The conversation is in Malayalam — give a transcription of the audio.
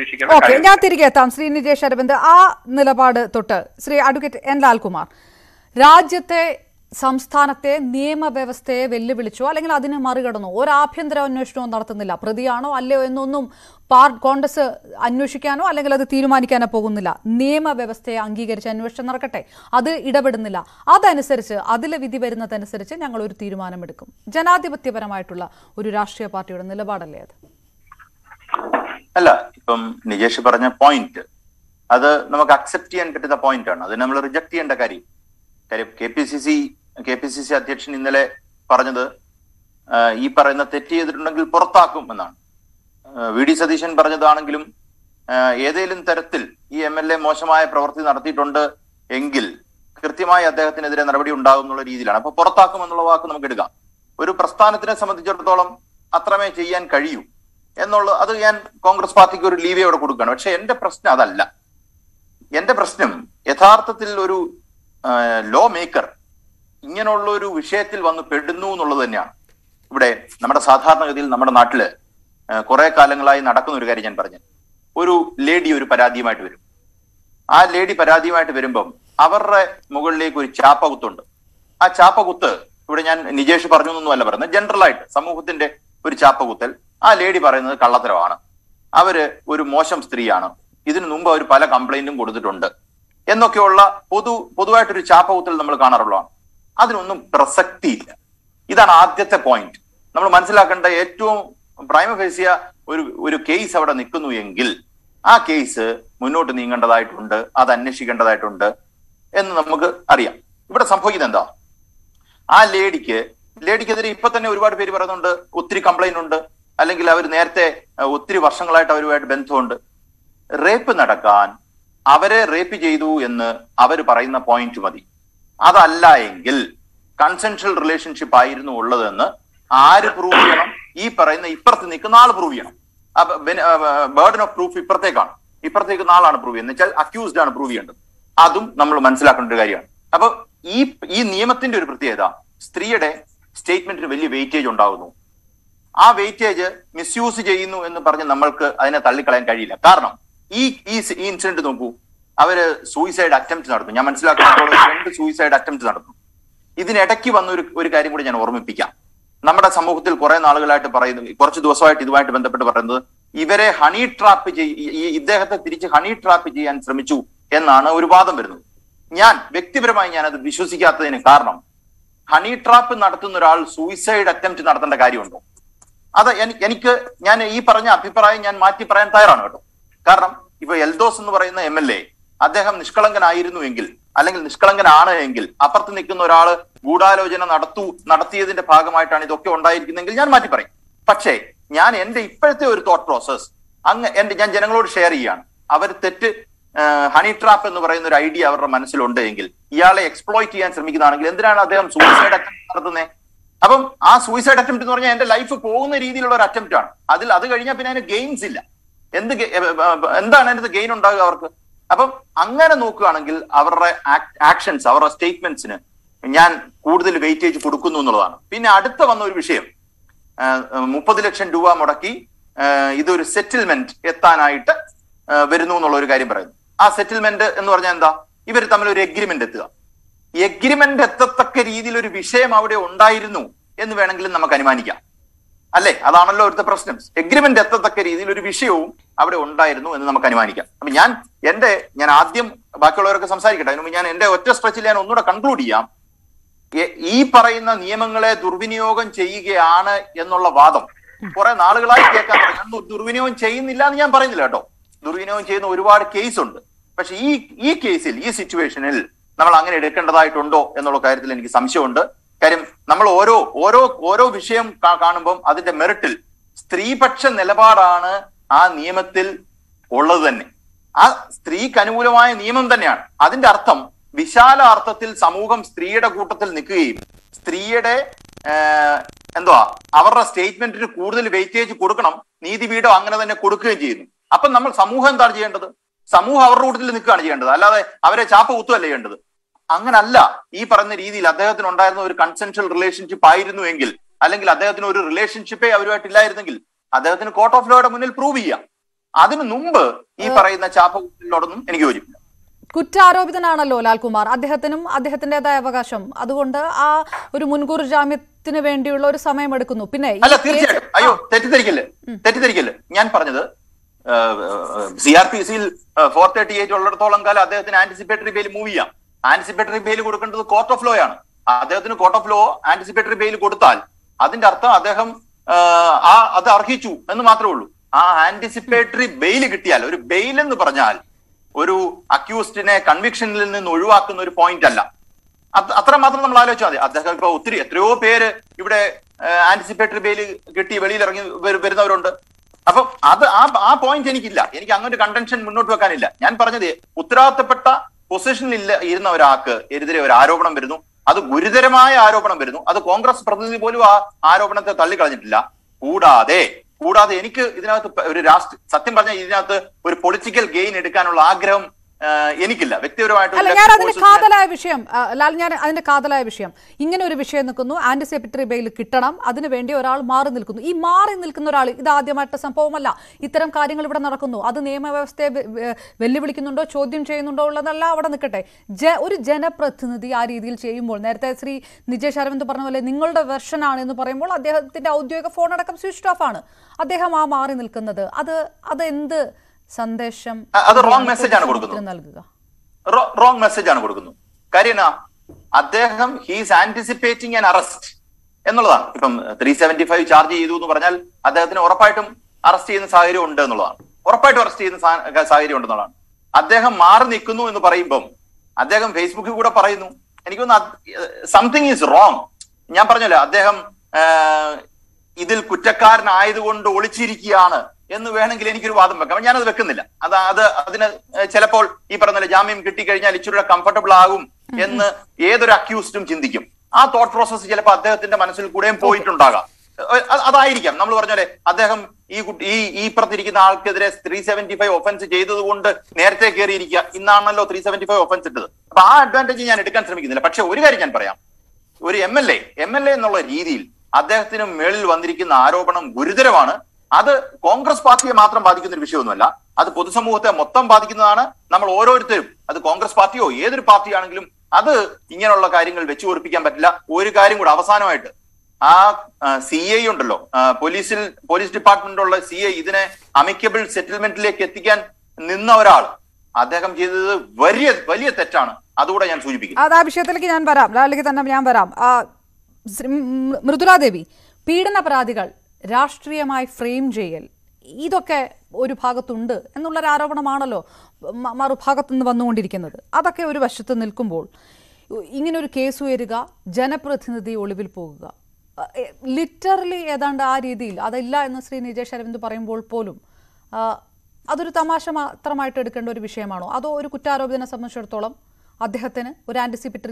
പ്രതീക്ഷിക്കേണ്ട ഓക്കെ കാര്യം ഞാൻ തിരികെ എത്താം ശ്രീ നിജേഷ് അരവിന്ദ് ആ നിലപാട് തൊട്ട് ശ്രീ അഡ്വക്കേറ്റ് എൻ ലാൽകുമാർ രാജ്യത്തെ സംസ്ഥാനത്തെ നിയമവ്യവസ്ഥയെ വെല്ലുവിളിച്ചോ അല്ലെങ്കിൽ അതിനെ മറികടന്നോ ഒരു ആഭ്യന്തര അന്വേഷണവും നടത്തുന്നില്ല പ്രതിയാണോ അല്ലയോ എന്നൊന്നും പാർ കോൺഗ്രസ് അന്വേഷിക്കാനോ അല്ലെങ്കിൽ അത് തീരുമാനിക്കാനോ പോകുന്നില്ല നിയമവ്യവസ്ഥയെ അംഗീകരിച്ച് അന്വേഷണം നടക്കട്ടെ അത് ഇടപെടുന്നില്ല അതനുസരിച്ച് അതിലെ വിധി വരുന്നതനുസരിച്ച് ഞങ്ങൾ ഒരു തീരുമാനമെടുക്കും ജനാധിപത്യപരമായിട്ടുള്ള ഒരു രാഷ്ട്രീയ പാർട്ടിയുടെ നിലപാടല്ലേ അത് അല്ല ഇപ്പം നിജേഷ് പറഞ്ഞ പോയിന്റ് അത് നമുക്ക് അക്സെപ്റ്റ് ചെയ്യാൻ പറ്റുന്ന പോയിന്റ് ആണ് അത് നമ്മൾ റിജക്ട് ചെയ്യേണ്ട കാര്യം കാര്യം K P C C K P C C അധ്യക്ഷൻ ഇന്നലെ പറഞ്ഞത് ആ, ഈ പറയുന്ന തെറ്റ് ചെയ്തിട്ടുണ്ടെങ്കിൽ പുറത്താക്കും എന്നാണ് ആ, വി ഡി സതീശൻ പറഞ്ഞതാണെങ്കിലും ആ, ഏതേലും തരത്തിൽ ഈ എം എൽ എ മോശമായ പ്രവൃത്തി നടത്തിയിട്ടുണ്ട് എങ്കിൽ കൃത്യമായി അദ്ദേഹത്തിനെതിരെ നടപടി ഉണ്ടാകും എന്നുള്ള രീതിയിലാണ് അപ്പൊ പുറത്താക്കും എന്നുള്ള വാക്ക് നമുക്ക് എടുക്കാം ഒരു പ്രസ്ഥാനത്തിനെ സംബന്ധിച്ചിടത്തോളം അത്രമേ ചെയ്യാൻ കഴിയൂ എന്നുള്ള അത് ഞാൻ കോൺഗ്രസ് പാർട്ടിക്ക് ഒരു ലീവ് അവിടെ കൊടുക്കുകയാണ് പക്ഷെ എന്റെ പ്രശ്നം അതല്ല എന്റെ പ്രശ്നം യഥാർത്ഥത്തിൽ ഒരു ലോ മേക്കർ ഇങ്ങനെയുള്ള ഒരു വിഷയത്തിൽ വന്ന് പെടുന്നു എന്നുള്ളത് തന്നെയാണ് ഇവിടെ നമ്മുടെ സാധാരണഗതിയിൽ നമ്മുടെ നാട്ടില് കുറെ കാലങ്ങളായി നടക്കുന്ന ഒരു കാര്യം ഞാൻ പറഞ്ഞു ഒരു ലേഡി ഒരു പരാതിയുമായിട്ട് വരും ആ ലേഡി പരാതിയുമായിട്ട് വരുമ്പം അവരുടെ മുകളിലേക്ക് ഒരു ചാപ്പകുത്തുണ്ട് ആ ചാപ്പകുത്ത് ഇവിടെ ഞാൻ നിജേഷ് പറഞ്ഞു എന്നൊന്നുമല്ല പറയുന്നത് ജനറൽ ആയിട്ട് സമൂഹത്തിന്റെ ഒരു ചാപ്പകുത്തൽ ആ ലേഡി പറയുന്നത് കള്ളത്തരമാണ് അവര് ഒരു മോശം സ്ത്രീയാണ് ഇതിനു മുമ്പ് അവർ പല കംപ്ലൈന്റും കൊടുത്തിട്ടുണ്ട് എന്നൊക്കെയുള്ള പൊതു പൊതുവായിട്ടൊരു ചാപ്പകുത്തൽ നമ്മൾ കാണാറുള്ളതാണ് അതിനൊന്നും പ്രസക്തിയില്ല ഇതാണ് ആദ്യത്തെ പോയിന്റ് നമ്മൾ മനസ്സിലാക്കേണ്ട ഏറ്റവും പ്രൈമഫേസിയ ഒരു ഒരു കേസ് അവിടെ നിൽക്കുന്നു എങ്കിൽ ആ കേസ് മുന്നോട്ട് നീങ്ങേണ്ടതായിട്ടുണ്ട് അത് അന്വേഷിക്കേണ്ടതായിട്ടുണ്ട് എന്ന് നമുക്ക് അറിയാം ഇവിടെ സംഭവിക്കുന്നത് എന്താ ആ ലേഡിക്ക് ലേഡിക്കെതിരെ ഇപ്പൊ തന്നെ ഒരുപാട് പേര് പറയുന്നുണ്ട് ഒത്തിരി കംപ്ലൈന്റ് ഉണ്ട് അല്ലെങ്കിൽ അവർ നേരത്തെ അഹ്, ഒത്തിരി വർഷങ്ങളായിട്ട് അവരുമായിട്ട് ബന്ധമുണ്ട് റേപ്പ് നടക്കാൻ അവരെ റേപ്പ് ചെയ്തു എന്ന് അവർ പറയുന്ന പോയിന്റ് മതി അതല്ല എങ്കിൽ കൺസെൻഷ്യൽ റിലേഷൻഷിപ്പ് ആയിരുന്നു ഉള്ളതെന്ന് ആര് പ്രൂവ് ചെയ്യണം ഈ പറയുന്ന ഇപ്പുറത്ത് നിൽക്കുന്ന ആൾ പ്രൂവ് ചെയ്യണം ബേർഡൻ ഓഫ് പ്രൂഫ് ഇപ്പുറത്തേക്കാണ് ഇപ്പുറത്തേക്ക് ആളാണ് പ്രൂവ് ചെയ്യുന്നത് വെച്ചാൽ അക്യൂസ്ഡ് ആണ് പ്രൂവ് ചെയ്യേണ്ടത് അതും നമ്മൾ മനസ്സിലാക്കേണ്ട ഒരു കാര്യമാണ് അപ്പൊ ഈ ഈ നിയമത്തിന്റെ ഒരു പ്രത്യേകത സ്ത്രീയുടെ സ്റ്റേറ്റ്മെന്റിന് വലിയ വെയിറ്റേജ് ഉണ്ടാകുന്നു ആ വെയിറ്റേജ് മിസ്യൂസ് ചെയ്യുന്നു എന്ന് പറഞ്ഞ് നമ്മൾക്ക് അതിനെ തള്ളിക്കളയാൻ കഴിയില്ല കാരണം ഈ ഈ സ് ഈ ഇൻസിഡന്റ് നോക്കൂ അവര് സൂയിസൈഡ് അറ്റംപ്റ്റ് നടത്തും ഞാൻ മനസ്സിലാക്കുമ്പോൾ രണ്ട് സൂയിസൈഡ് അറ്റംപ്റ്റ് നടത്തും ഇതിനിടയ്ക്ക് വന്ന ഒരു ഒരു കാര്യം കൂടി ഞാൻ ഓർമ്മിപ്പിക്കാം നമ്മുടെ സമൂഹത്തിൽ കുറെ നാളുകളായിട്ട് പറയുന്നു കുറച്ച് ദിവസമായിട്ട് ഇതുമായിട്ട് ബന്ധപ്പെട്ട് പറയുന്നത് ഇവരെ ഹണി ട്രാപ്പ് ചെയ് ഈ ഇദ്ദേഹത്തെ തിരിച്ച് ഹണി ട്രാപ്പ് ചെയ്യാൻ ശ്രമിച്ചു എന്നാണ് ഒരു വാദം വരുന്നത് ഞാൻ വ്യക്തിപരമായി ഞാൻ അത് വിശ്വസിക്കാത്തതിന് കാരണം ഹണി ട്രാപ്പ് നടത്തുന്ന ഒരാൾ സൂയിസൈഡ് അറ്റംപ്റ്റ് നടത്തേണ്ട കാര്യമുണ്ടോ അത് എനി- എനിക്ക് ഞാൻ ഈ പറഞ്ഞ അഭിപ്രായം ഞാൻ മാറ്റി പറയാൻ തയ്യാറാണ് കേട്ടോ കാരണം ഇപ്പൊ എൽദോസ് എന്ന് പറയുന്ന എം എൽ എ അദ്ദേഹം നിഷ്കളങ്കനായിരുന്നു എങ്കിൽ അല്ലെങ്കിൽ നിഷ്കളങ്കനാണ് എങ്കിൽ അപ്പുറത്ത് നിൽക്കുന്ന ഒരാള് ഗൂഢാലോചന നടത്തു നടത്തിയതിന്റെ ഭാഗമായിട്ടാണ് ഇതൊക്കെ ഉണ്ടായിരിക്കുന്നതെങ്കിൽ ഞാൻ മാറ്റി പറയും പക്ഷേ ഞാൻ എന്റെ ഇപ്പോഴത്തെ ഒരു തോട്ട് പ്രോസസ് അങ്ങ് എന്റെ ഞാൻ ജനങ്ങളോട് ഷെയർ ചെയ്യാണ് അവർ തെറ്റ് ഹണി ട്രാപ്പ് എന്ന് പറയുന്ന ഒരു ഐഡിയ അവരുടെ മനസ്സിലുണ്ട് എങ്കിൽ ഇയാളെ എക്സ്പ്ലോയിറ്റ് ചെയ്യാൻ ശ്രമിക്കുന്നതാണെങ്കിൽ എന്തിനാണ് അദ്ദേഹം സൂയിസൈഡ് അറ്റംപ്റ്റ് നടത്തുന്നത് അപ്പം ആ സൂയിസൈഡ് അറ്റംപ്റ്റ് എന്ന് പറഞ്ഞാൽ എന്റെ ലൈഫ് പോകുന്ന രീതിയിലുള്ള ഒരു അറ്റംപ്റ്റ് ആണ് അതിൽ അത് കഴിഞ്ഞാൽ പിന്നെ അതിന് ഗെയിൻസ് ഇല്ല എന്ത് ഗെ- എ- എ- എന്താണ് അതിനകത്ത് ഗെയിൻ ഉണ്ടാകുക അവർക്ക് അപ്പം അങ്ങനെ നോക്കുകയാണെങ്കിൽ അവരുടെ ആക്ഷൻസ് അവരുടെ സ്റ്റേറ്റ്മെന്റ്സിന് ഞാൻ കൂടുതൽ വെയിറ്റേജ് കൊടുക്കുന്നു എന്നുള്ളതാണ് പിന്നെ അടുത്ത വന്ന ഒരു വിഷയം മുപ്പത് ലക്ഷം രൂപ മുടക്കി ആ, ഇതൊരു സെറ്റിൽമെന്റ് എത്താനായിട്ട് ആ, വരുന്നു എന്നുള്ള ഒരു കാര്യം പറയുന്നു ആ സെറ്റിൽമെന്റ് എന്ന് പറഞ്ഞാൽ എന്താ ഇവർ തമ്മിൽ ഒരു എഗ്രിമെന്റ് എത്തുക എഗ്രിമെന്റ് എത്തത്തക്ക രീതിയിൽ ഒരു വിഷയം അവിടെ ഉണ്ടായിരുന്നു എന്ന് വേണമെങ്കിലും നമുക്ക് അനുമാനിക്കാം അല്ലേ അതാണല്ലോ ഇവിടുത്തെ പ്രശ്നം എഗ്രിമെന്റ് എത്തത്തക്ക രീതിയിൽ ഒരു വിഷയവും അവിടെ ഉണ്ടായിരുന്നു എന്ന് നമുക്ക് അനുമാനിക്കാം അപ്പൊ ഞാൻ എന്റെ ഞാൻ ആദ്യം ബാക്കിയുള്ളവരൊക്കെ സംസാരിക്കട്ടെ അതിന് മുമ്പ് ഞാൻ എന്റെ ഒറ്റ സ്ട്രെച്ചിൽ ഞാൻ ഒന്നുകൂടെ കൺക്ലൂഡ് ചെയ്യാം എ- ഈ പറയുന്ന നിയമങ്ങളെ ദുർവിനിയോഗം ചെയ്യുകയാണ് എന്നുള്ള വാദം കുറെ നാളുകളായി കേൾക്കാൻ തുടങ്ങി ഞാൻ ദു- ദുർവിനിയോഗം ചെയ്യുന്നില്ല എന്ന് ഞാൻ പറയുന്നില്ല കേട്ടോ ദുർവിനിയോഗം ചെയ്യുന്ന ഒരുപാട് കേസ് ഉണ്ട് പക്ഷെ ഈ ഈ കേസിൽ ഈ സിറ്റുവേഷനിൽ നമ്മൾ അങ്ങനെ എടുക്കേണ്ടതായിട്ടുണ്ടോ എന്നുള്ള കാര്യത്തിൽ എനിക്ക് സംശയമുണ്ട് കാര്യം നമ്മൾ ഓരോ ഓരോ ഓരോ വിഷയം കാ- കാണുമ്പം അതിന്റെ മെറിറ്റിൽ സ്ത്രീപക്ഷ നിലപാടാണ് ആ നിയമത്തിൽ ഉള്ളത് തന്നെ ആ സ്ത്രീക്ക് അനുകൂലമായ നിയമം തന്നെയാണ് അതിന്റെ അർത്ഥം വിശാല അർത്ഥത്തിൽ സമൂഹം സ്ത്രീയുടെ കൂട്ടത്തിൽ നിൽക്കുകയും സ്ത്രീയുടെ ആഹ്, എന്തുവാ അവരുടെ സ്റ്റേറ്റ്മെന്റിന് കൂടുതൽ വെയിറ്റേജ് കൊടുക്കണം നീതിപീഠം അങ്ങനെ തന്നെ കൊടുക്കുകയും ചെയ്യുന്നു അപ്പം നമ്മൾ സമൂഹം എന്താണ് ചെയ്യേണ്ടത് സമൂഹം അവരുടെ കൂട്ടത്തിൽ നിൽക്കുകയാണ് ചെയ്യേണ്ടത് അല്ലാതെ അവരെ ചാപ്പ കുത്തുകയല്ല ചെയ്യേണ്ടത് അങ്ങനല്ല ഈ പറഞ്ഞ രീതിയിൽ അദ്ദേഹത്തിന് ഉണ്ടായിരുന്ന ഒരു കൺസെൻഷ്യൽ റിലേഷൻഷിപ്പ് ആയിരുന്നു എങ്കിൽ അല്ലെങ്കിൽ അദ്ദേഹത്തിന് ഒരു റിലേഷൻഷിപ്പേ അവരുമായിട്ട് ഇല്ലായിരുന്നെങ്കിൽ അദ്ദേഹത്തിന് കോർട്ട് ഓഫ് ലോയുടെ മുന്നിൽ പ്രൂവ് ചെയ്യാം അതിനു മുമ്പ് ഈ പറയുന്ന ചാപ്പൂരിനോടൊന്നും എനിക്ക് യോജിപ്പില്ല കുറ്റാരോപിതനാണല്ലോ ലാൽകുമാർ അദ്ദേഹത്തിനും അദ്ദേഹത്തിന്റേതായ അവകാശം അതുകൊണ്ട് ആ ഒരു മുൻകൂർ ജാമ്യത്തിന് വേണ്ടിയുള്ള ഒരു സമയം എടുക്കുന്നു പിന്നെ ഈ അല്ല കേസ്- തീർച്ചയായിട്ടും അയ്യോ തെറ്റിദ്ധരിക്കല്ലേ തെറ്റിദ്ധരിക്കല്ലേ ഞാൻ പറഞ്ഞത് സി ആർ പി സിയിൽ ഫോർ തേർട്ടി എയ്റ്റ് ഉള്ളിടത്തോളം കാലം അദ്ദേഹത്തിന് ആന്റിസിപ്പേറ്ററി ബെയിൽ മൂവ് ചെയ്യാം ആന്റിസിപ്പേറ്ററി ബെയിൽ കൊടുക്കേണ്ടത് കോർട്ട് ഓഫ് ലോ ആണ് അദ്ദേഹത്തിന് court of law anticipatory bail കൊടുത്താൽ അതിന്റെ അർത്ഥം അദ്ദേഹം ആ, ആ അത് അർഹിച്ചു എന്ന് മാത്രമേ ഉള്ളൂ ആ ആന്റിസിപ്പേറ്ററി ബെയിൽ കിട്ടിയാൽ ഒരു ബെയിൽ എന്ന് പറഞ്ഞാൽ ഒരു അക്യൂസ്ഡിനെ കൺവിക്ഷനിൽ നിന്ന് ഒഴിവാക്കുന്ന ഒരു പോയിന്റ് അല്ല അത് അത്ര മാത്രം നമ്മൾ ആലോചിച്ചാൽ മതി അദ്ദേഹം ഇപ്പൊ ഒത്തിരി എത്രയോ പേര് ഇവിടെ ആന്റിസിപ്പേറ്ററി ബെയിൽ കിട്ടി വെളിയിൽ ഇറങ്ങി വരു- വരുന്നവരുണ്ട് അപ്പൊ അത് ആ ആ പോയിന്റ് എനിക്കില്ല എനിക്ക് അങ്ങനെ ഒരു കണ്ടൻഷൻ മുന്നോട്ട് വെക്കാനില്ല ഞാൻ പറഞ്ഞത് ഉത്തരവാദിത്തപ്പെട്ട പൊസിഷനിൽ ഇല്ല ഇരുന്ന ഒരാൾക്ക് എതിരെ ഒരു ആരോപണം വരുന്നു അത് ഗുരുതരമായ ആരോപണം വരുന്നു അത് കോൺഗ്രസ് പ്രതിനിധി പോലും ആ ആരോപണത്തെ തള്ളിക്കളഞ്ഞിട്ടില്ല കൂടാതെ കൂടാതെ എനിക്ക് ഇതിനകത്ത് പ- ഒരു രാഷ്ട്രീയ സത്യം പറഞ്ഞാൽ ഇതിനകത്ത് ഒരു പൊളിറ്റിക്കൽ ഗെയിൻ എടുക്കാനുള്ള ആഗ്രഹം ആ, എനിക്കില്ല വ്യക്തിപരമായിട്ട് അല്ല ഒരു ഞാൻ അതിന്റെ forces നെ- കാതലായ വിഷയം ആ, ലാൽ ഞാൻ അതിന്റെ കാതലായ വിഷയം ഇങ്ങനെ ഒരു വിഷയം നിൽക്കുന്നു ആന്റിസിപ്പറ്ററി ബെയിൽ കിട്ടണം അതിനു വേണ്ടി ഒരാൾ മാറി നിൽക്കുന്നു ഈ മാറി നിൽക്കുന്ന ഒരാൾ ഇത് ആദ്യമായിട്ട് സംഭവമല്ല ഇത്തരം കാര്യങ്ങൾ ഇവിടെ നടക്കുന്നു അത് നിയമവ്യവസ്ഥയെ വെ- വെ- വെല്ലുവിളിക്കുന്നുണ്ടോ ചോദ്യം ചെയ്യുന്നുണ്ടോ ഉള്ളതല്ല അവിടെ നിൽക്കട്ടെ ജ ഒരു ജനപ്രതിനിധി ആ രീതിയിൽ ചെയ്യുമ്പോൾ നേരത്തെ ശ്രീ നിജേഷ് അരവിന്ദ് പറഞ്ഞ പോലെ നിങ്ങളുടെ വെർഷനാണ് എന്ന് പറയുമ്പോൾ അദ്ദേഹത്തിന്റെ ഔദ്യോഗിക ഫോൺ അടക്കം സ്വിച്ച് ഓഫ് ആണ് അദ്ദേഹം ആ മാറി നിൽക്കുന്നത് അത് അത് എന്ത് സന്ദേശം അ- അത് wrong message ആണ് കൊടുക്കുന്നത്. നൽകുക റോങ് മെസ്സേജ് ആണ് കൊടുക്കുന്നത് കാര്യം എന്നാ അദ്ദേഹം ഹീസ് ആന്റിസിപ്പേറ്റിംഗ് ആൻ അറസ്റ്റ് എന്നുള്ളതാണ് ഇപ്പം ത്രീ സെവന്റി ഫൈവ് ചാർജ് ചെയ്തു എന്ന് പറഞ്ഞാൽ അദ്ദേഹത്തിന് ഉറപ്പായിട്ടും അറസ്റ്റ് ചെയ്യുന്ന സാഹചര്യം ഉണ്ട് എന്നുള്ളതാണ് ഉറപ്പായിട്ടും അറസ്റ്റ് ചെയ്യുന്ന സാ- സാഹചര്യം ഉണ്ടെന്നുള്ളതാണ് അദ്ദേഹം മാറി നിൽക്കുന്നു എന്ന് പറയുമ്പം അദ്ദേഹം ഫേസ്ബുക്കിൽ കൂടെ പറയുന്നു എനിക്കൊന്ന് സംതിങ് ഈസ് റോങ് ഞാൻ പറഞ്ഞല്ലോ അദ്ദേഹം ആ, ഇതിൽ കുറ്റക്കാരനായതുകൊണ്ട് ഒളിച്ചിരിക്കുകയാണ് എന്ന് വേണമെങ്കിൽ എനിക്കൊരു വാദം വെക്കാം ഞാനത് വെക്കുന്നില്ല അത് അത് അതിന് ചിലപ്പോൾ ഈ പറഞ്ഞ ജാമ്യം കിട്ടിക്കഴിഞ്ഞാൽ ഇച്ചിരി കംഫർട്ടബിൾ ആകും എന്ന് ഏതൊരു അക്യൂസ്ഡും ചിന്തിക്കും ആ തോട്ട് പ്രോസസ്സ് ചിലപ്പോൾ അദ്ദേഹത്തിന്റെ മനസ്സിൽ കൂടെയും പോയിട്ടുണ്ടാകാം ഏഹ് അത് അതായിരിക്കാം നമ്മൾ പറഞ്ഞാലേ അദ്ദേഹം ഈ കുട്ടി ഈ ഈ ഇപ്പുറത്തിരിക്കുന്ന ആൾക്കെതിരെ ത്രീ സെവന്റി ഫൈവ് ഒഫൻസ് ചെയ്തത് കൊണ്ട് നേരത്തെ കയറിയിരിക്കുക ഇന്നാണല്ലോ ത്രീ സെവന്റി ഫൈവ് ഒഫൻസ് ഇട്ടത് അപ്പൊ ആ അഡ്വാൻറ്റേജ് ഞാൻ എടുക്കാൻ ശ്രമിക്കുന്നില്ല പക്ഷെ ഒരു കാര്യം ഞാൻ പറയാം ഒരു M L A M L A എന്നുള്ള രീതിയിൽ അദ്ദേഹത്തിന് മേളിൽ വന്നിരിക്കുന്ന ആരോപണം ഗുരുതരമാണ് അത് കോൺഗ്രസ് പാർട്ടിയെ മാത്രം ബാധിക്കുന്ന ഒരു വിഷയമൊന്നുമല്ല അത് പൊതുസമൂഹത്തെ മൊത്തം ബാധിക്കുന്നതാണ് നമ്മൾ ഓരോരുത്തരും അത് കോൺഗ്രസ് പാർട്ടിയോ ഏതൊരു പാർട്ടിയാണെങ്കിലും അത് ഇങ്ങനെയുള്ള കാര്യങ്ങൾ വെച്ചു പൊറിപ്പിക്കാൻ പറ്റില്ല ഒരു കാര്യം കൂടെ അവസാനമായിട്ട് ആ സി ഐ ഉണ്ടല്ലോ ആ, പോലീസിൽ പോലീസ് ഡിപ്പാർട്ട്മെന്റിലുള്ള സി ഐ ഇതിനെ അമിക്കബിൾ സെറ്റിൽമെന്റിലേക്ക് എത്തിക്കാൻ നിന്ന ഒരാൾ അദ്ദേഹം ചെയ്തത് വലിയ വലിയ തെറ്റാണ് അതുകൂടെ ഞാൻ സൂചിപ്പിക്കുന്നു അത് ആ വിഷയത്തിലേക്ക് ഞാൻ വരാം ലാലിക്ക് തന്നെ ഞാൻ വരാം ആ, ശ്രീ മ് മൃദുലാദേവി പീഡന പരാതികൾ രാഷ്ട്രീയമായി ഫ്രെയിം ചെയ്യൽ ഇതൊക്കെ ഒരു ഭാഗത്തുണ്ട് എന്നുള്ളൊരു ആരോപണമാണല്ലോ മ- മറുഭാഗത്തു നിന്ന് വന്നുകൊണ്ടിരിക്കുന്നത് അതൊക്കെ ഒരു വശത്ത് നിൽക്കുമ്പോൾ ഇങ്ങനൊരു കേസ് ഉയരുക ജനപ്രതിനിധി ഒളിവിൽ പോകുക ലിറ്ററലി ഏതാണ്ട് ആ രീതിയിൽ അതല്ല എന്ന് ശ്രീ നിജേഷ് അരവിന്ദ് പറയുമ്പോൾ പോലും ആ, അതൊരു തമാശ മാത്രമായിട്ട് എടുക്കേണ്ട ഒരു വിഷയമാണോ അതോ ഒരു കുറ്റാരോപിതനെ സംബന്ധിച്ചിടത്തോളം അദ്ദേഹത്തിന് ഒരു ആന്റിസിപ്പറ്ററി